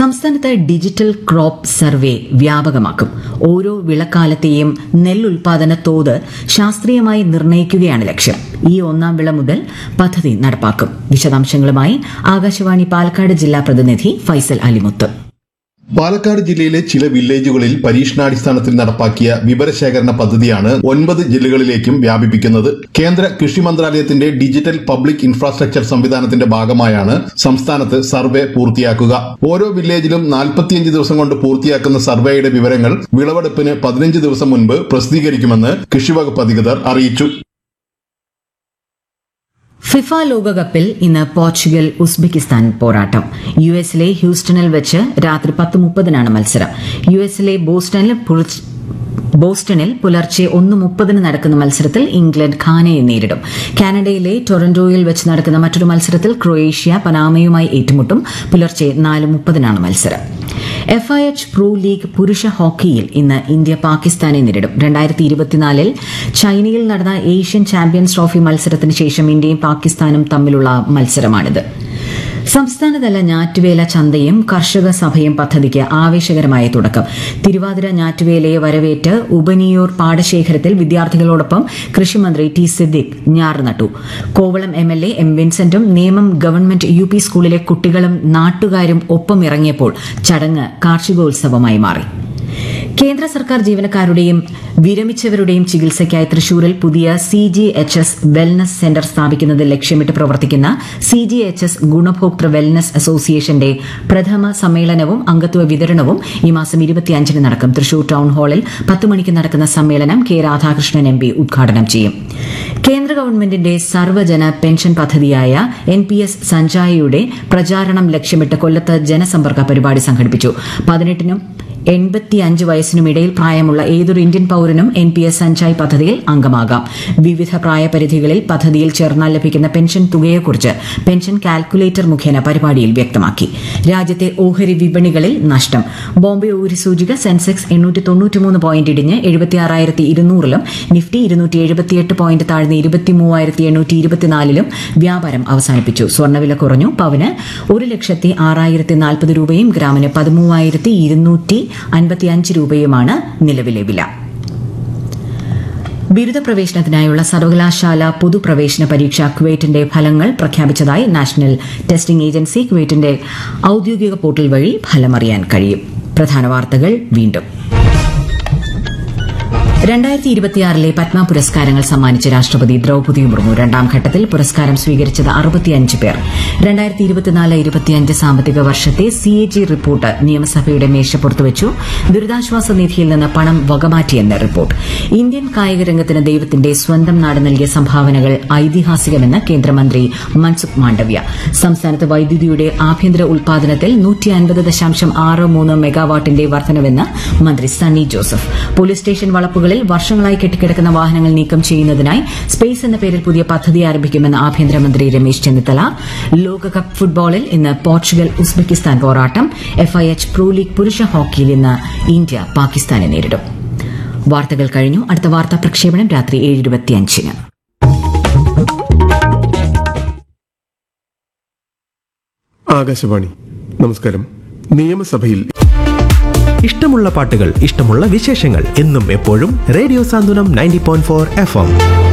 സംസ്ഥാനത്ത് digital crop survey വ്യാപകമാക്കും ഓരോ വിളക്കാലത്തെയും നെല്ലുൽപാദന തോത് ശാസ്ത്രീയമായി നിർണ്ണയിക്കുകയാണ് ലക്ഷ്യം ഈ ഒന്നാം വിള മുതൽ പദ്ധതി നടപ്പാക്കും വിശദാംശങ്ങളുമായി ആകാശവാണി പാലക്കാട് ജില്ലാ പ്രതിനിധി ഫൈസൽ അലിമുത്ത് പാലക്കാട് ജില്ലയിലെ ചില വില്ലേജുകളിൽ പരീക്ഷണാടിസ്ഥാനത്തിൽ നടപ്പാക്കിയ വിവരശേഖരണ പദ്ധതിയാണ് ഒൻപത് ജില്ലകളിലേക്കും വ്യാപിപ്പിക്കുന്നത് കേന്ദ്ര കൃഷി മന്ത്രാലയത്തിന്റെ ഡിജിറ്റൽ പബ്ലിക് ഇൻഫ്രാസ്ട്രക്ചർ സംവിധാനത്തിന്റെ ഭാഗമായാണ് സംസ്ഥാനത്ത് സർവേ പൂർത്തിയാക്കുക ഓരോ വില്ലേജിലും നാൽപ്പത്തിയഞ്ച് ദിവസം കൊണ്ട് പൂർത്തിയാക്കുന്ന സർവേയുടെ വിവരങ്ങൾ വിളവെടുപ്പിന് പതിനഞ്ച് ദിവസം മുൻപ് പ്രസിദ്ധീകരിക്കുമെന്ന് കൃഷിവകുപ്പ് അധികൃതർ അറിയിച്ചു ഫിഫ ലോകകപ്പിൽ ഇന്ന് പോർച്ചുഗൽ ഉസ്ബെക്കിസ്ഥാൻ പോരാട്ടം യു എസിലെ ഹ്യൂസ്റ്റണിൽ വെച്ച് രാത്രി പത്ത് മുപ്പതിനാണ് മത്സരം യു എസിലെ ബോസ്റ്റണിൽ പുലർച്ചെ- ബോസ്റ്റണിൽ പുലർച്ചെ ഒന്ന് മുപ്പതിന് നടക്കുന്ന മത്സരത്തിൽ ഇംഗ്ലണ്ട് ഖാനയെ നേരിടും കാനഡയിലെ ടൊറന്റോയിൽ വെച്ച് നടക്കുന്ന മറ്റൊരു മത്സരത്തിൽ ക്രൊയേഷ്യ പനാമയുമായി ഏറ്റുമുട്ടും പുലർച്ചെ നാല് മുപ്പതിനാണ് മത്സരം F I H pro league പുരുഷ ഹോക്കിയിൽ ഇന്ന് ഇന്ത്യ പാകിസ്ഥാനെ നേരിടും രണ്ടായിരത്തി ഇരുപത്തിനാലിൽ ചൈനയിൽ നടന്ന ഏഷ്യൻ ചാമ്പ്യൻസ് ട്രോഫി മത്സരത്തിന് ശേഷം ഇന്ത്യയും പാകിസ്ഥാനും തമ്മിലുള്ള മത്സരമാണിത് സംസ്ഥാനതല ഞാറ്റുവേല ചന്തയും കർഷക സഭയും പദ്ധതിക്ക് ആവേശകരമായ തുടക്കം തിരുവാതിര ഞാറ്റുവേലയെ വരവേറ്റ് ഉപനിയൂർ പാടശേഖരത്തിൽ വിദ്യാർത്ഥികളോടൊപ്പം കൃഷിമന്ത്രി ടി സിദ്ദിഖ് ഞാറ് നട്ടു Kovalam M L A M വിൻസെന്റും നേമം ഗവൺമെന്റ് യു പി സ്കൂളിലെ കുട്ടികളും നാട്ടുകാരും ഒപ്പം ഇറങ്ങിയപ്പോൾ ചടങ്ങ് കാർഷികോത്സവമായി മാറി കേന്ദ്ര സർക്കാർ ജീവനക്കാരുടെയും വിരമിച്ചവരുടെയും ചികിത്സയ്ക്കായി തൃശൂരിൽ പുതിയ C G H S wellness centre സ്ഥാപിക്കുന്നത് ലക്ഷ്യമിട്ട് പ്രവർത്തിക്കുന്ന സി ജി എച്ച് എസ് ഗുണഭോക്തൃ വെൽനസ് അസോസിയേഷന്റെ പ്രഥമ സമ്മേളനവും അംഗത്വ വിതരണവും ഈ മാസം ഇരുപത്തിയഞ്ചിന് നടക്കും തൃശൂർ ടൗൺ ഹാളിൽ പത്ത് മണിക്ക് നടക്കുന്ന സമ്മേളനം കെ രാധാകൃഷ്ണൻ എം പി ഉദ്ഘാടനം ചെയ്യും കേന്ദ്ര ഗവൺമെന്റിന്റെ സർവ്വജന പെൻഷൻ പദ്ധതിയായ എൻ പി എസ് സഞ്ജായയുടെ പ്രചാരണം ലക്ഷ്യമിട്ട് കൊല്ലത്ത് ജനസമ്പർക്ക പരിപാടി സംഘടിപ്പിച്ചു പതിനെട്ടിനും എൺപത്തിയഞ്ച് വയസ്സിനും ഇടയിൽ പ്രായമുള്ള ഏതൊരു ഇന്ത്യൻ പൌരനും എൻ പി എസ് സഞ്ചായ് പദ്ധതിയിൽ അംഗമാകാം വിവിധ പ്രായപരിധികളിൽ പദ്ധതിയിൽ ചേർന്നാൽ ലഭിക്കുന്ന പെൻഷൻ തുകയെക്കുറിച്ച് പെൻഷൻ കാൽക്കുലേറ്റർ മുഖേന പരിപാടിയിൽ വ്യക്തമാക്കി രാജ്യത്തെ ഓഹരി വിപണികളിൽ നഷ്ടം ബോംബെ ഓഹരി സൂചിക സെൻസെക്സ് എണ്ണൂറ്റി തൊണ്ണൂറ്റിമൂന്ന് പോയിന്റ് ഇടിഞ്ഞ് എഴുപത്തിയാറായിരത്തി ഇരുന്നൂറിലും നിഫ്റ്റി ഇരുന്നൂറ്റി എഴുപത്തിയെട്ട് പോയിന്റ് താഴ്ന്ന് ഇരുപത്തി മൂവായിരത്തി എണ്ണൂറ്റി ഇരുപത്തിനാലിലും വ്യാപാരം അവസാനിപ്പിച്ചു സ്വർണ്ണവില കുറഞ്ഞു പവന് ഒരു ലക്ഷത്തി ആറായിരത്തി നാൽപ്പത് രൂപയും ഗ്രാമിന് പതിമൂവായിരത്തി ഇരുന്നൂറ്റി അൻപത്തിയഞ്ച് രൂപയുമാണ് നിലവിലെ വില ബിരുദ പ്രവേശനത്തിനായുള്ള സർവകലാശാല പൊതുപ്രവേശന പരീക്ഷ ക്വേറ്റിന്റെ ഫലങ്ങൾ പ്രഖ്യാപിച്ചതായി നാഷണൽ ടെസ്റ്റിംഗ് ഏജൻസി ക്വേറ്റിന്റെ ഔദ്യോഗിക പോർട്ടൽ വഴി ഫലമറിയാൻ കഴിയും പ്രധാന വാർത്തകൾ വീണ്ടും രണ്ടായിരത്തി ഇരുപത്തിയാറിലെ പത്മ പുരസ്കാരങ്ങൾ സമ്മാനിച്ച രാഷ്ട്രപതി ദ്രൌപദി മുർമു രണ്ടാം ഘട്ടത്തിൽ പുരസ്കാരം സ്വീകരിച്ചത് അറുപത്തിയഞ്ച് പേർ രണ്ടായിരത്തി ഇരുപത്തിനാല് ഇരുപത്തിയഞ്ച് സാമ്പത്തിക വർഷത്തെ സി എ ജി റിപ്പോർട്ട് നിയമസഭയുടെ മേശപ്പുറത്ത് വെച്ചു ദുരിതാശ്വാസ നിധിയിൽ നിന്ന് പണം വകമാറ്റിയെന്ന് റിപ്പോർട്ട് ഇന്ത്യൻ കായിക രംഗത്തിന് ദൈവത്തിന്റെ സ്വന്തം നാട് നൽകിയ സംഭാവനകൾ ഐതിഹാസികമെന്ന് കേന്ദ്രമന്ത്രി മൻസുഖ് മാണ്ഡവ്യ സംസ്ഥാനത്ത് വൈദ്യുതിയുടെ ആഭ്യന്തര ഉൽപാദനത്തിൽ നൂറ്റി അൻപത് ദശാംശം ആറ് മൂന്ന് മെഗാവാട്ടിന്റെ വർധനവെന്ന് മന്ത്രി സണ്ണി ജോസഫ് പോലീസ് സ്റ്റേഷൻ വളപ്പുകളിൽ വർഷങ്ങളായി കെട്ടിക്കിടക്കുന്ന വാഹനങ്ങൾ നീക്കം ചെയ്യുന്നതിനായി സ്പേസ് എന്ന പേരിൽ പുതിയ പദ്ധതി ആരംഭിക്കുമെന്ന് ആഭ്യന്തരമന്ത്രി രമേശ് ചെന്നിത്തല ലോകകപ്പ് ഫുട്ബോളിൽ ഇന്ന് പോർച്ചുഗൽ ഉസ്ബെക്കിസ്ഥാൻ പോരാട്ടം എഫ്ഐഎച്ച് പ്രോ ലീഗ് പുരുഷ ഹോക്കിയിൽ ഇന്ന് ഇന്ത്യ പാകിസ്ഥാനെ നേരിടും വാർത്തകൾ കഴിഞ്ഞു അടുത്ത വാർത്താ പ്രക്ഷേപണം രാത്രി ഏഴ് ഇരുപത്തിയഞ്ചിന് ആകാശവാണി നമസ്കാരം നിയമസഭയിൽ ഇഷ്ടമുള്ള പാട്ടുകൾ ഇഷ്ടമുള്ള വിശേഷങ്ങൾ എന്നും എപ്പോഴും radio Santhwanam ninety point four F M